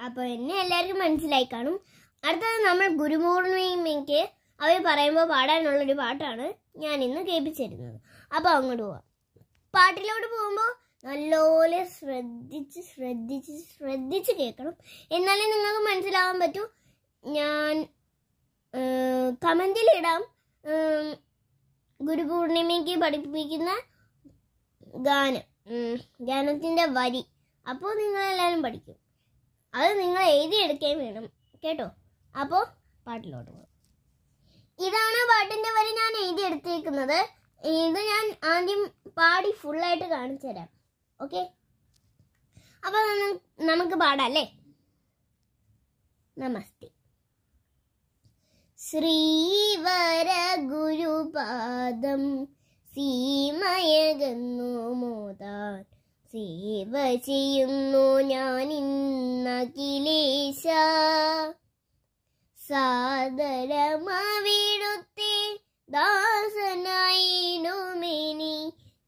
അപ്പോൾ എന്നെ എല്ലാവർക്കും മനസ്സിലായി കാണും അടുത്തത് നമ്മൾ ഗുരുപൂർണിമയ്ക്ക് അവർ പറയുമ്പോൾ പാടാനുള്ളൊരു പാട്ടാണ് ഞാൻ ഇന്ന് കേൾപ്പിച്ചിരുന്നത് അപ്പോൾ അങ്ങോട്ട് പോവാം പാട്ടിലോട്ട് പോകുമ്പോൾ നല്ലപോലെ ശ്രദ്ധിച്ച് ശ്രദ്ധിച്ച് ശ്രദ്ധിച്ച് കേൾക്കണം എന്നാലേ നിങ്ങൾക്ക് മനസ്സിലാവാൻ പറ്റൂ ഞാൻ കമൻറ്റിലിടാം ഗുരുപൂർണിമയ്ക്ക് പഠിപ്പിക്കുന്ന ഗാനം ഉം, ഗാനത്തിൻ്റെ വരി അപ്പോൾ നിങ്ങളെല്ലാവരും പഠിക്കും അത് നിങ്ങൾ എഴുതിയെടുക്കുകയും വേണം കേട്ടോ അപ്പോൾ പാട്ടിലോട്ട് പോകാം ഇതാണ് പാട്ടിൻ്റെ വരി ഞാൻ എഴുതിയെടുത്തേക്കുന്നത് ഇത് ഞാൻ ആദ്യം പാടി ഫുള്ളായിട്ട് കാണിച്ചു തരാം ഓക്കെ അപ്പോൾ നമ- നമുക്ക് പാടാം അല്ലേ നമസ്തേ ശ്രീവര ഗുരുപാദം സീമയകന്നു മോതാൻ സേവ ചെയ്യുന്നു ഞാൻ ഇന്നഖിലേശ സാദരമാവിടുത്തെ ദാസനായിടുമെനി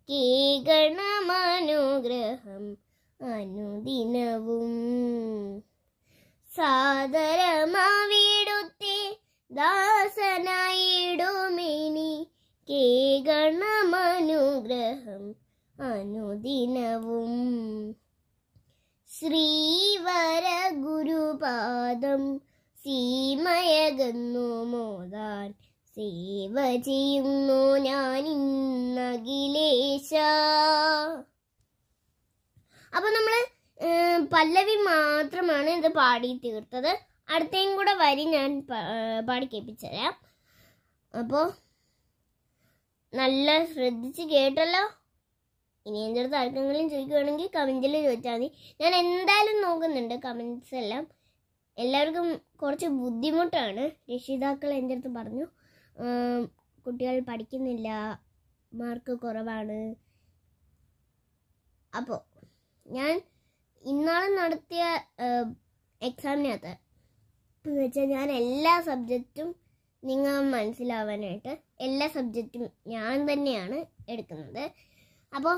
കേകണമനുഗ്രഹം അനുദിനവും സാദരമാവിടുത്തെ ദാസനായിടുമെനി കേകണമനുഗ്രഹം അനുദിനവും ശ്രീവര ഗുരുപാദം സീമയകന്നു മോതാൻ സേവ ചെയ്യുന്നു ഞാൻ ഇന്നഖിലേശ അപ്പൊ നമ്മള് ഏം, പല്ലവി മാത്രമാണ് ഇത് പാടി തീർത്തത് അടുത്തേയും കൂടെ വരി ഞാൻ പ- ഏ, പാടി കേൾപ്പിച്ചുതരാം അപ്പോൾ നല്ല ശ്രദ്ധിച്ച് കേട്ടല്ലോ ഇനി എൻ്റെ അടുത്ത് ആർക്കെങ്കിലും ചോദിക്കുകയാണെങ്കിൽ കമൻറ്റിൽ ചോദിച്ചാൽ മതി ഞാൻ എന്തായാലും നോക്കുന്നുണ്ട് കമൻറ്റ്സ് എല്ലാം എല്ലാവർക്കും കുറച്ച് ബുദ്ധിമുട്ടാണ് രക്ഷിതാക്കൾ എൻ്റെ അടുത്ത് പറഞ്ഞു ആം, കുട്ടികൾ പഠിക്കുന്നില്ല മാർക്ക് കുറവാണ് അപ്പോൾ ഞാൻ ഇന്നാളെ നടത്തിയ എക്സാമിനകത്ത് എന്ന് വെച്ചാൽ ഞാൻ എല്ലാ സബ്ജക്റ്റും നിങ്ങൾ മനസ്സിലാവാനായിട്ട് എല്ലാ സബ്ജക്റ്റും ഞാൻ തന്നെയാണ് എടുക്കുന്നത് അപ്പോൾ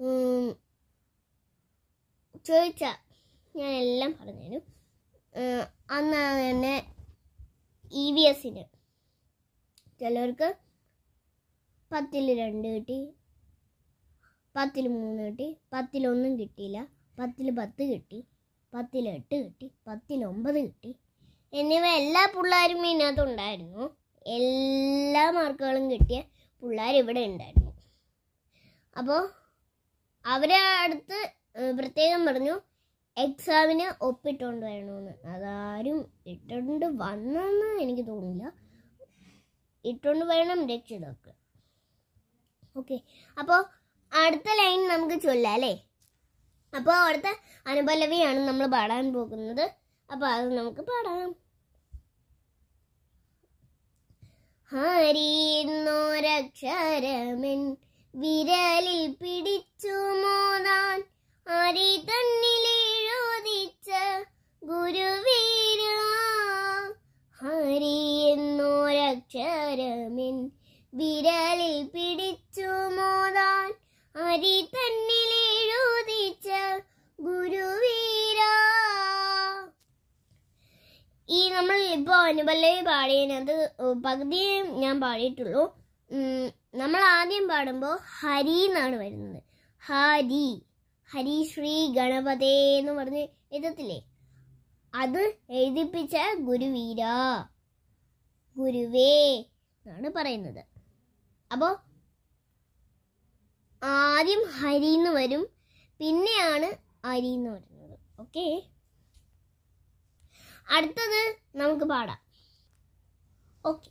ചോദിച്ചാൽ ഞാൻ എല്ലാം പറഞ്ഞുതരും ഉം, അന്ന് തന്നെ ഇ വി എസിന് ചിലവർക്ക് പത്തിൽ രണ്ട് കിട്ടി പത്തിൽ മൂന്ന് കിട്ടി പത്തിലൊന്നും കിട്ടിയില്ല പത്തിൽ പത്ത് കിട്ടി പത്തിൽ എട്ട് കിട്ടി പത്തിൽ ഒമ്പത് കിട്ടി എന്നിവ എല്ലാ പിള്ളേരും ഇതിനകത്ത് ഉണ്ടായിരുന്നു എല്ലാ മാർക്കുകളും കിട്ടിയ പിള്ളേർ ഇവിടെ ഉണ്ടായിരുന്നു അപ്പോൾ അവരെ അടുത്ത് ഏഹ്, പ്രത്യേകം പറഞ്ഞു എക്സാമിന് ഒപ്പിട്ടുകൊണ്ട് വരണമെന്ന് അതാരും ഇട്ടുകൊണ്ട് വന്നെന്ന് എനിക്ക് തോന്നില്ല ഇട്ടുകൊണ്ട് വേണം രക്ഷിതാക്കൾ ഓക്കെ അപ്പോൾ അടുത്ത ലൈൻ നമുക്ക് ചൊല്ലാം അല്ലേ അപ്പോൾ അടുത്ത അനുപല്ലവിയാണ് നമ്മൾ പാടാൻ പോകുന്നത് അപ്പോൾ അത് നമുക്ക് പാടാം ഹരിന്നോരക്ഷരമൻ വിരലിൽ പിടിച്ചു മോതാൻ ഹരി തന്നിലെഴുതിച്ച ഗുരുവീര ഹരി എന്നോരക്ഷരമിൻ വിരലിൽ പിടിച്ചു മോതാൻ ഹരി തന്നിലെഴുതിച്ച ഗുരുവീര ഈ നമ്മൾ ഇപ്പോൾ അനുപല്ലവി പാടിയതിനകത്ത് പകുതിയെ ഞാൻ പാടിയിട്ടുള്ളൂ ഉം, നമ്മൾ ആദ്യം പാടുമ്പോൾ ഹരി എന്നാണ് വരുന്നത് ഹരി ഹരി ശ്രീ ഗണപതേ എന്ന് പറഞ്ഞ് എഴുതത്തില്ലേ അത് എഴുതിപ്പിച്ച ഗുരുവീര ഗുരുവേ എന്നാണ് പറയുന്നത് അപ്പോൾ ആദ്യം ഹരി എന്ന് വരും പിന്നെയാണ് അരി എന്ന് വരുന്നത് ഓക്കെ അടുത്തത് നമുക്ക് പാടാം ഓക്കെ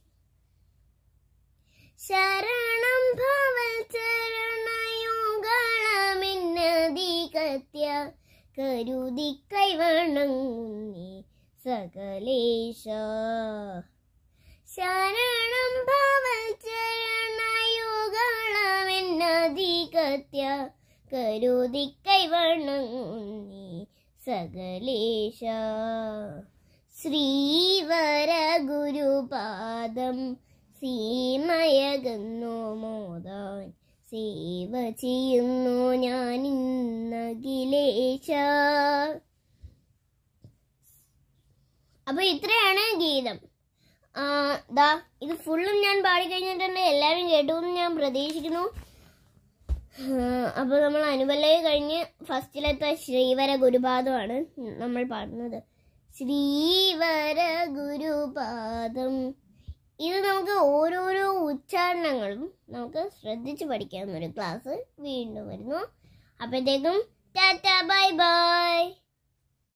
ശരണം ഭവൽ ചരണയുകളമിന്നതികത്യ കരുതി കൈവണങ്ങുന്നി സകലേശ ശരണം ഭവൽ ചരണയുകളമിന്നതികത്യ കരുതി കൈവണങ്ങുന്നി സകലേശ ശ്രീവര ഗുരുപാദം സീമയകുന്നു മോദാൻ സേവ ചെയ്യുന്നു ഞാൻ ഇന്നഖിലേശ അപ്പോൾ ഇത്രയാണ് ഗീതം ആ, ദാ ഇത് ഫുള്ളും ഞാൻ പാടിക്കഴിഞ്ഞിട്ടുണ്ട് എല്ലാവരും കേട്ടു എന്ന് ഞാൻ പ്രതീക്ഷിക്കുന്നു അപ്പോൾ നമ്മൾ അനുപല്ലവി കഴിഞ്ഞ് ഫസ്റ്റിലത്തെ ശ്രീവര ഗുരുപാദമാണ് നമ്മൾ പാടുന്നത് ശ്രീവര ഗുരുപാദം ഇത് നമുക്ക് ഓരോരോ ഉച്ചാരണങ്ങളും നമുക്ക് ശ്രദ്ധിച്ച് പഠിക്കാവുന്ന ഒരു ക്ലാസ് വീണ്ടും വരുന്നു അപ്പോഴത്തേക്കും ടാറ്റ ബൈ ബൈ